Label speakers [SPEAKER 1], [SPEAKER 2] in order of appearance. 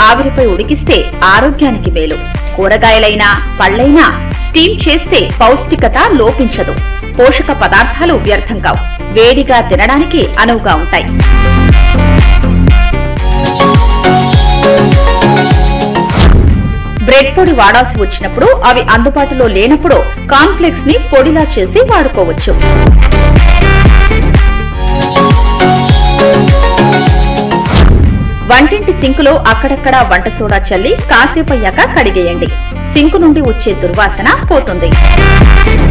[SPEAKER 1] ఆవిరిపై ఉడికిస్తే ఆరోగ్యానికి మేలు కూరగాయలైనా పళ్ళైనా స్టీమ్ చేస్తే పౌష్టికత లోపించదు పోషక పదార్థాలు వ్యర్థం కావు వేడిగా తినడానికి అనువుగా ఉంటాయి బ్రెడ్ పొడి వాడాల్సి వచ్చినప్పుడు అవి అందుబాటులో లేనప్పుడు కాన్ఫ్లెక్స్ ని పొడిలా చేసి వాడుకోవచ్చు వంటింటి సింకులో అక్కడక్కడ వంట సోడా చల్లి కాసేపయ్యాక కడిగేయండి సింకు నుండి వచ్చే దుర్వాసన పోతుంది